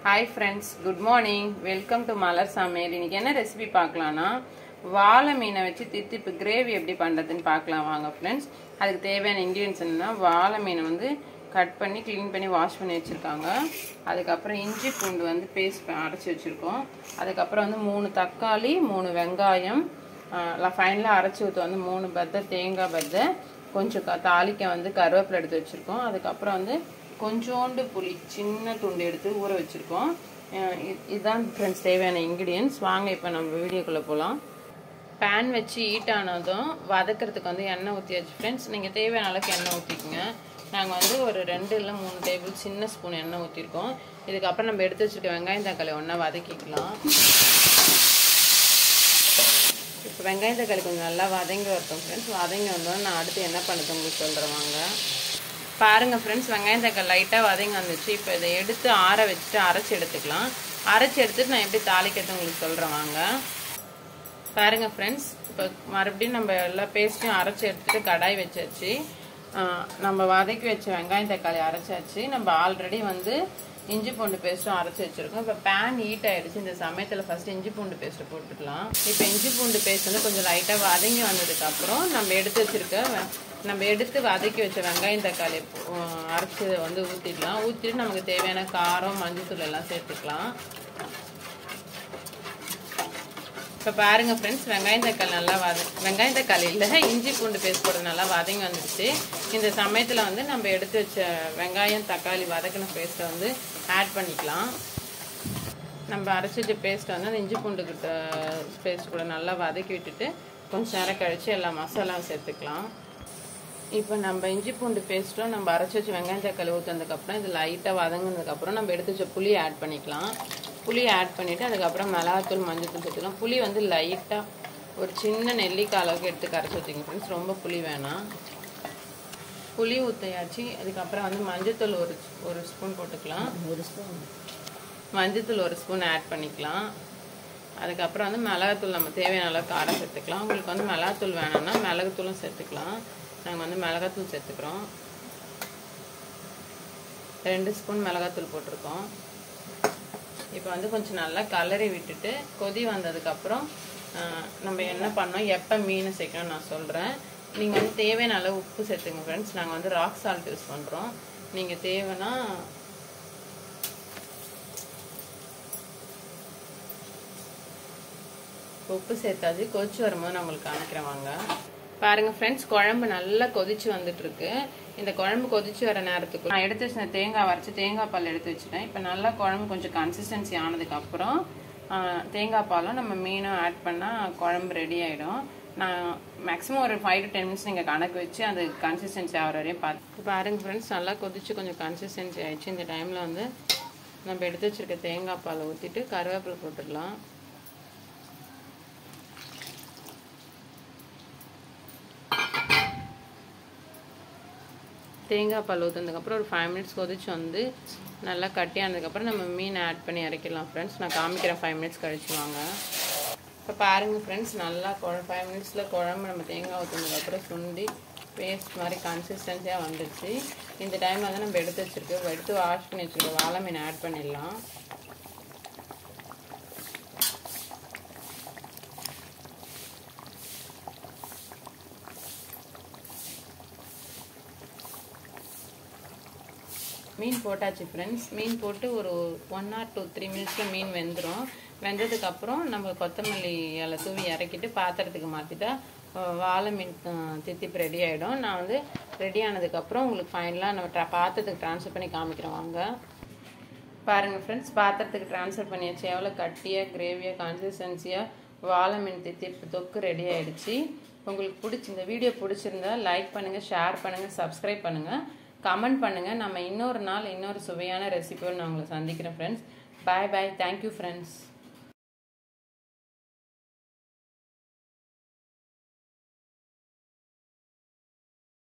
hi friends good morning welcome to Malar Samayal இன்னைக்கு என்ன recipe பார்க்கலாம்னா வாழை மீனை வச்சு தித்திப்பு கிரேவி எப்படி பண்ணுறதுன்னு பார்க்கலாம் வாங்க ஃப்ரெண்ட்ஸ் அதுக்கு தேவையான இன்க்ரீடியன்ஸ் என்னன்னா வாழை மீனை வந்து கட் பண்ணி க்ளீன் பண்ணி வாஷ் பண்ணி வச்சுருக்காங்க அதுக்கப்புறம் இஞ்சி பூண்டு வந்து பேஸ்ட் அரைச்சி வச்சுருக்கோம் அதுக்கப்புறம் வந்து மூணு தக்காளி மூணு வெங்காயம் ஃபைனலாக அரைச்சி ஊற்ற வந்து மூணு பத்தை தேங்காய் பத்தை கொஞ்சம் க தாளிக்க வந்து கருவேப்பிலை எடுத்து வச்சுருக்கோம் அதுக்கப்புறம் வந்து கொஞ்சோண்டு புளி சின்ன துண்டு எடுத்து ஊற வச்சுருக்கோம் இதுதான் ஃப்ரெண்ட்ஸ் தேவையான இன்க்ரீடியன்ஸ் வாங்க இப்போ நம்ம வீடியோக்குள்ளே போகலாம் பேன் வச்சு ஹீட் ஆனதும் வதக்கிறதுக்கு வந்து எண்ணெய் ஊற்றியாச்சு ஃப்ரெண்ட்ஸ் நீங்கள் தேவையான அளவுக்கு எண்ணெய் ஊற்றிக்கோங்க நாங்கள் வந்து ஒரு ரெண்டு இல்லை மூணு டேபிள் சின்ன ஸ்பூன் எண்ணெய் ஊற்றிருக்கோம் இதுக்கப்புறம் நம்ம எடுத்து வச்சுருக்க வெங்காயம் தக்காளி ஒன்றா வதக்கிக்கலாம் இப்போ வெங்காயம் தக்காளி கொஞ்சம் நல்லா வதங்கி வரட்டும் ஃப்ரெண்ட்ஸ் வதங்கி வந்தோம் நான் அடுத்து என்ன பண்ணுறது உங்களுக்கு சொல்கிறேன் வாங்க பாருங்கள் ஃப்ரெண்ட்ஸ் வெங்காயம் தக்காளி லைட்டாக வதங்கி வந்துச்சு இப்போ இதை எடுத்து ஆற வச்சுட்டு அரைச்சி எடுத்துக்கலாம் அரைச்சி எடுத்துட்டு நான் எப்படி தாளிக்கிறது உங்களுக்கு சொல்கிறேன் வாங்க பாருங்கள் ஃப்ரெண்ட்ஸ் இப்போ மறுபடியும் நம்ம எல்லா பேஸ்ட்டையும் அரைச்சி எடுத்துட்டு கடாய் வச்சாச்சு நம்ம வதக்கி வச்ச வெங்காயம் தக்காளி அரைச்சாச்சு நம்ம ஆல்ரெடி வந்து இஞ்சி பூண்டு பேஸ்ட்டும் அரைச்சி வச்சுருக்கோம் இப்போ பேன் ஹீட் ஆகிடுச்சு இந்த சமயத்தில் ஃபஸ்ட்டு இஞ்சி பூண்டு பேஸ்ட்டை போட்டுக்கலாம் இப்போ இஞ்சி பூண்டு பேஸ்ட் வந்து கொஞ்சம் லைட்டாக வதங்கி வந்ததுக்கப்புறம் நம்ம எடுத்து வச்சுருக்க நம்ம எடுத்து வதக்கி வச்ச வெங்காயம் தக்காளி அரைச்சி வந்து ஊற்றிடலாம் ஊற்றிட்டு நமக்கு தேவையான காரம் மஞ்சள் எல்லாம் சேர்த்துக்கலாம் இப்போ பாருங்கள் ஃப்ரெண்ட்ஸ் வெங்காயம் தக்காளி நல்லா வத வெங்காயம் தக்காளி இல்லை இஞ்சி பூண்டு பேஸ்ட் போட்டு நல்லா வதங்கி வந்துடுச்சு இந்த சமயத்தில் வந்து நம்ம எடுத்து வச்ச வெங்காயம் தக்காளி வதக்கின பேஸ்ட்டை வந்து ஆட் பண்ணிக்கலாம் நம்ம அரைச்சி வச்ச பேஸ்ட்டை வந்து அந்த இஞ்சி பூண்டு கிட்ட பேஸ்ட் கூட நல்லா வதக்கி விட்டுட்டு கொஞ்சம் நேரம் கழித்து எல்லா மசாலாவும் சேர்த்துக்கலாம் இப்போ நம்ம இஞ்சி பூண்டு பேஸ்ட்டும் நம்ம அரைச்சி வச்சு வெங்காயம் தக்காளி ஊற்றுனதுக்கப்புறம் இது லைட்டாக வதங்கினதுக்கப்புறம் நம்ம எடுத்து வச்ச புளியை ஆட் பண்ணிக்கலாம் புளி ஆட் பண்ணிவிட்டு அதுக்கப்புறம் மிளகாத்தூள் மஞ்சத்தூள் சேர்த்துக்கலாம் புளி வந்து லைட்டாக ஒரு சின்ன நெல்லிக்காய் அளவுக்கு எடுத்து கரைச்சி வச்சுங்க ஃப்ரெண்ட்ஸ் ரொம்ப புளி வேணாம் புளி ஊற்றையாச்சு அதுக்கப்புறம் வந்து மஞ்சத்தூள் ஒரு ஒரு ஸ்பூன் போட்டுக்கலாம் ஒரு ஸ்பூன் மஞ்சத்தூள் ஒரு ஸ்பூன் ஆட் பண்ணிக்கலாம் அதுக்கப்புறம் வந்து மிளகாத்தூள் நம்ம தேவையான அளவுக்கு காரம் சேர்த்துக்கலாம் உங்களுக்கு வந்து மிளகாத்தூள் வேணும்னா மிளகுத்தூளும் சேர்த்துக்கலாம் நாங்கள் வந்து மிளகாத்தூள் சேர்த்துக்கிறோம் ரெண்டு ஸ்பூன் மிளகாத்தூள் போட்டிருக்கோம் இப்போ வந்து கொஞ்சம் நல்லா கலரி விட்டுட்டு கொதி வந்ததுக்கப்புறம் நம்ம என்ன பண்ணோம் எப்போ மீன் சேர்க்கணும் நான் சொல்கிறேன் நீங்கள் வந்து தேவையான அளவு உப்பு சேர்த்துங்க ஃப்ரெண்ட்ஸ் நாங்கள் வந்து ராக் சால்ட் யூஸ் பண்ணுறோம் நீங்கள் தேவைன்னா உப்பு சேர்த்தாச்சு கொதிச்சு வரும்போது நான் உங்களுக்கு காமிக்கிறேன் வாங்க பாருங்க ஃப்ரெண்ட்ஸ் குழம்பு நல்லா கொதிச்சு வந்துட்டு இருக்கு இந்த குழம்பு கொதிச்சு வர நேரத்துக்கு நான் எடுத்து வச்ச தேங்காய் வரைச்சி தேங்காய் பால் எடுத்து வச்சுட்டேன் இப்போ நல்லா குழம்பு கொஞ்சம் கன்சிஸ்டன்சி ஆனதுக்கப்புறம் தேங்காய் பாலும் நம்ம மீனும் ஆட் பண்ணால் குழம்பு ரெடி ஆகிடும் நான் மேக்ஸிமம் ஒரு ஃபைவ் டு டென் மினிட்ஸ் நீங்கள் கணக்கு வச்சு அது கன்சிஸ்டன்சி ஆகிற வரையும் பார்த்து பாருங்க ஃப்ரெண்ட்ஸ் நல்லா கொதிச்சு கொஞ்சம் கன்சிஸ்டன்சி ஆயிடுச்சு இந்த டைமில் வந்து நம்ம எடுத்து வச்சிருக்க தேங்காய் பாலை ஊற்றிட்டு கருவேப்பிலை போட்டுடலாம் தேங்காய் பால் ஊற்றுனதுக்கப்புறம் ஒரு ஃபைவ் மினிட்ஸ் கொதிச்சு வந்து நல்லா கட்டியானதுக்கப்புறம் நம்ம மீன் ஆட் பண்ணி இறக்கிடலாம் ஃப்ரெண்ட்ஸ் நான் காமிக்கிறேன் ஃபைவ் மினிட்ஸ் கழிச்சு வாங்க இப்போ பாருங்கள் ஃப்ரெண்ட்ஸ் நல்லா குழ ஃபைவ் மினிட்ஸில் குழம்பு நம்ம தேங்காய் ஊற்றுனதுக்கப்புறம் சுண்டி பேஸ்ட் மாதிரி கன்சிஸ்டன்சியாக வந்துடுச்சு இந்த டைம் வந்து நம்ம எடுத்து வச்சுருக்கோம் எடுத்து வாஷ் பண்ணி வச்சுருக்கோம் வாழை மீன் ஆட் பண்ணிடலாம் மீன் போட்டாச்சு ஃப்ரெண்ட்ஸ் மீன் போட்டு ஒரு ஒன் ஆர் டூ த்ரீ மினிட்ஸில் மீன் வெந்துடும் வெந்ததுக்கப்புறம் நம்ம கொத்தமல்லி இலை தூவி இறக்கிட்டு பாத்திரத்துக்கு மாற்றிட்டா வாழை மீன் தித்திப்பு ரெடி ஆகிடும் நான் வந்து ரெடி ஆனதுக்கப்புறம் உங்களுக்கு ஃபைனலாக நம்ம ட்ரா பாத்திரத்துக்கு ட்ரான்ஸ்ஃபர் பண்ணி காமிக்கிறோம் வாங்க பாருங்கள் ஃப்ரெண்ட்ஸ் பாத்திரத்துக்கு ட்ரான்ஸ்ஃபர் பண்ணியாச்சு எவ்வளோ கட்டியாக கிரேவியாக கன்சிஸ்டன்சியாக வாழை மீன் தித்திப்பு தொக்கு ரெடி ஆகிடுச்சு உங்களுக்கு பிடிச்சி இந்த வீடியோ பிடிச்சிருந்தா லைக் பண்ணுங்கள் ஷேர் பண்ணுங்கள் சப்ஸ்கிரைப் பண்ணுங்கள் கமெண்ட் பண்ணுங்கள் நம்ம இன்னொரு நாள் இன்னொரு சுவையான ரெசிபியோடு நான் உங்களை சந்திக்கிறேன் friends bye bye thank you friends